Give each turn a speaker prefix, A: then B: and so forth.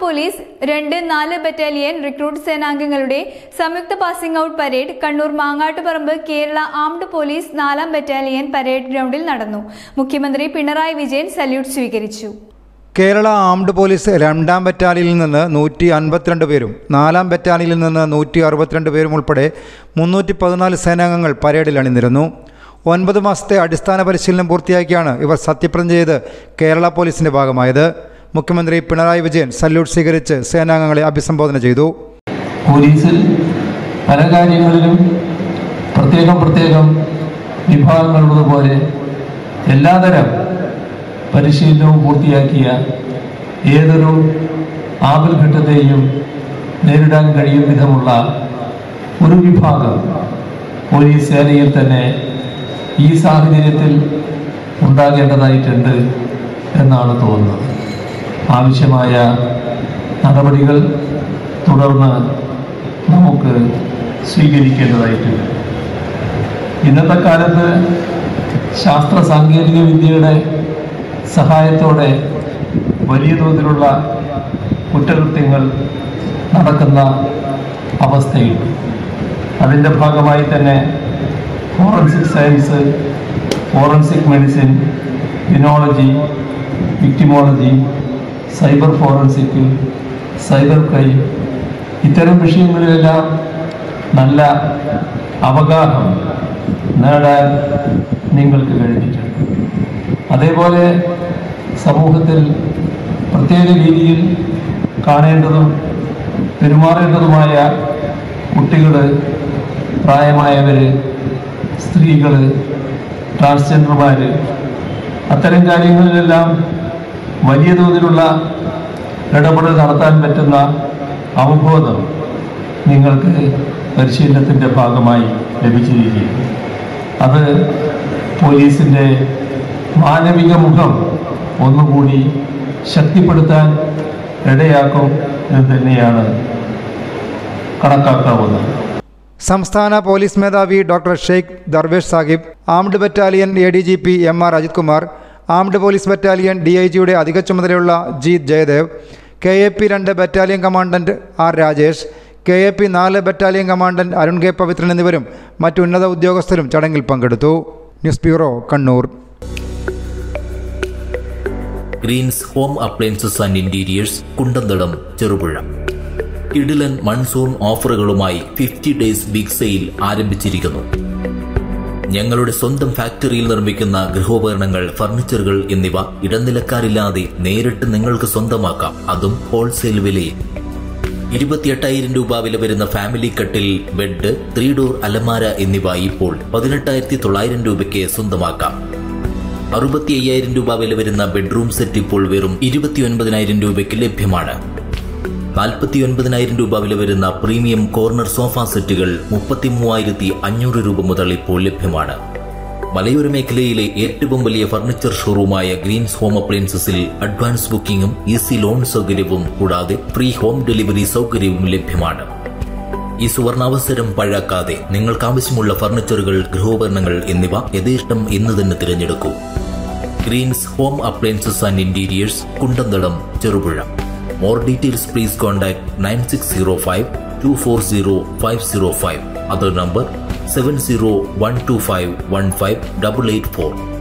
A: police രണ്ട് നാല് battalion recruit സേനാംഗങ്ങളുടെ സംയുക്ത passing out parade Kannur Mangattuparamba Kerala armed police നാലാം ബറ്റാലിയൻ പരേഡ് ഗ്രൗണ്ടിൽ നടന്നു മുഖ്യമന്ത്രി പിണറായി വിജയൻ സല്യൂട്ട് സ്വീകരിച്ചു
B: കേരള ആംഡ് പോലീസ് രണ്ടാം ബറ്റാലിയനിൽ നിന്ന് നൂറ്റി അൻപത്തിരണ്ട് പേരും നാലാം ബറ്റാലിയനിൽ നിന്ന് നൂറ്റി അറുപത്തിരണ്ട് പേരും ഉൾപ്പെടെ മുന്നൂറ്റി പതിനാല് സേനാംഗങ്ങൾ പരേഡിൽ അണിനിരന്നു ഒൻപത് മാസത്തെ അടിസ്ഥാന പരിശീലനം പൂർത്തിയാക്കിയാണ് ഇവർ സത്യപ്രതിജ്ഞ ചെയ്ത് കേരള പോലീസിന്റെ ഭാഗമായത് മുഖ്യമന്ത്രി പിണറായി വിജയൻ സല്യൂട്ട് സ്വീകരിച്ച് സേനാംഗങ്ങളെ അഭിസംബോധന ചെയ്തു
C: പോലീസിൽ പല കാര്യങ്ങളിലും പ്രത്യേകം പ്രത്യേകം വിഭാഗങ്ങളുള്ളതുപോലെ എല്ലാതരം പരിശീലനവും പൂർത്തിയാക്കിയ ഏതൊരു ആപൽഘട്ടത്തെയും നേരിടാൻ കഴിയും വിധമുള്ള ഒരു വിഭാഗം പോലീസ് സേനയിൽ തന്നെ ഈ സാഹചര്യത്തിൽ ഉണ്ടാകേണ്ടതായിട്ടുണ്ട് എന്നാണ് തോന്നുന്നത് ആവശ്യമായ നടപടികൾ തുടർന്ന് നമുക്ക് സ്വീകരിക്കേണ്ടതായിട്ടുണ്ട് ഇന്നത്തെ കാലത്ത് ശാസ്ത്ര സാങ്കേതിക വിദ്യയുടെ സഹായത്തോടെ വലിയ തോതിലുള്ള കുറ്റകൃത്യങ്ങൾ നടക്കുന്ന അവസ്ഥയുണ്ട് അതിൻ്റെ ഭാഗമായി തന്നെ forensic science forensic medicine penology victimology cyber forensic cyber crime ഇത്തരം വിഷയങ്ങളിലെല്ലാം നല്ല അവഗാഹം നേടാൻ നിങ്ങൾക്ക് കഴിഞ്ഞിട്ടുണ്ട് അതേപോലെ സമൂഹത്തിൽ പ്രത്യേക രീതിയിൽ കാണേണ്ടതും പെരുമാറേണ്ടതുമായ കുട്ടികൾ പ്രായമായവർ സ്ത്രീകൾ ട്രാൻസ്ജെൻഡർമാർ അത്തരം കാര്യങ്ങളിലെല്ലാം വലിയ തോതിലുള്ള ഇടപെടൽ നടത്താൻ പറ്റുന്ന അവബോധം നിങ്ങൾക്ക് പരിശീലനത്തിൻ്റെ ഭാഗമായി ലഭിച്ചിരിക്കുകയാണ് അത് പോലീസിൻ്റെ മാനവിക മുഖം ഒന്നുകൂടി ശക്തിപ്പെടുത്താൻ ഇടയാക്കും എന്ന് തന്നെയാണ് കണക്കാക്കാവുന്നത്
B: സംസ്ഥാന പോലീസ് മേധാവി doctor Sheikh Darvesh Sahib armed battalion A D G P M R Ajith Kumar armed police battalion D I ജിയുടെ അധിക ചുമതലയുള്ള G Jayadev K A P രണ്ട് battalion commandant R Rajesh K A P നാല് battalion commandant Arun K Pavithran എന്നിവരും മറ്റു ഉന്നത ഉദ്യോഗസ്ഥരും ചടങ്ങിൽ പങ്കെടുത്തു news bureau Kannur
D: Greens home appliances and interiors Kundamthadam Cherupuzha കിടിലൻ മൺസൂൺ ഓഫറുകളുമായി ഫിഫ്റ്റി ഡേയ്സ് ബിഗ് സെയിൽ ആരംഭിച്ചിരിക്കുന്നു ഞങ്ങളുടെ സ്വന്തം ഫാക്ടറിയിൽ നിർമ്മിക്കുന്ന ഗൃഹോപകരണങ്ങൾ ഫർണിച്ചറുകൾ എന്നിവ ഇടനിലക്കാരില്ലാതെ നേരിട്ട് നിങ്ങൾക്ക് സ്വന്തമാക്കാം അതും ഹോൾസെയിൽ വിലയിൽ ഇരുപത്തിയെട്ടായിരം രൂപ വില വരുന്ന ഫാമിലി കട്ടിൽ ബെഡ് ത്രീ ഡോർ അലമാര എന്നിവ ഇപ്പോൾ പതിനെട്ടായിരത്തി തൊള്ളായിരം രൂപയ്ക്ക് സ്വന്തമാക്കാം അറുപത്തി അയ്യായിരം രൂപ വില വരുന്ന ബെഡ്റൂം സെറ്റ് ഇപ്പോൾ വെറും ഇരുപത്തിയൊൻപതിനായിരം രൂപയ്ക്ക് ലഭ്യമാണ് നാൽപ്പത്തി ഒൻപതിനായിരം രൂപ വില വരുന്ന പ്രീമിയം കോർണർ സോഫ സെറ്റുകൾ മുപ്പത്തി മൂവായിരത്തി അഞ്ഞൂറ് രൂപ മുതൽ ഇപ്പോൾ ലഭ്യമാണ് മലയോര മേഖലയിലെ ഏറ്റവും വലിയ ഫർണിച്ചർ ഷോറൂമായ ഗ്രീൻസ് ഹോം അപ്ലയൻസസിൽ അഡ്വാൻസ് ബുക്കിംഗും ഈസി ലോൺ സൗകര്യവും കൂടാതെ ഫ്രീ ഹോം ഡെലിവറി സൗകര്യവും ലഭ്യമാണ് ഈ സുവർണാവസരം പഴാക്കാതെ നിങ്ങൾക്ക് ആവശ്യമുള്ള ഫർണിച്ചറുകൾ ഗൃഹോപകരണങ്ങൾ എന്നിവ യഥേഷ്ടം ഇന്ന് തന്നെ തിരഞ്ഞെടുക്കൂ Greens home appliances and interiors Kundamthadam Cherupuzha more details please contact nine six zero five two four zero five zero five other number seven zero one two five one five double eight four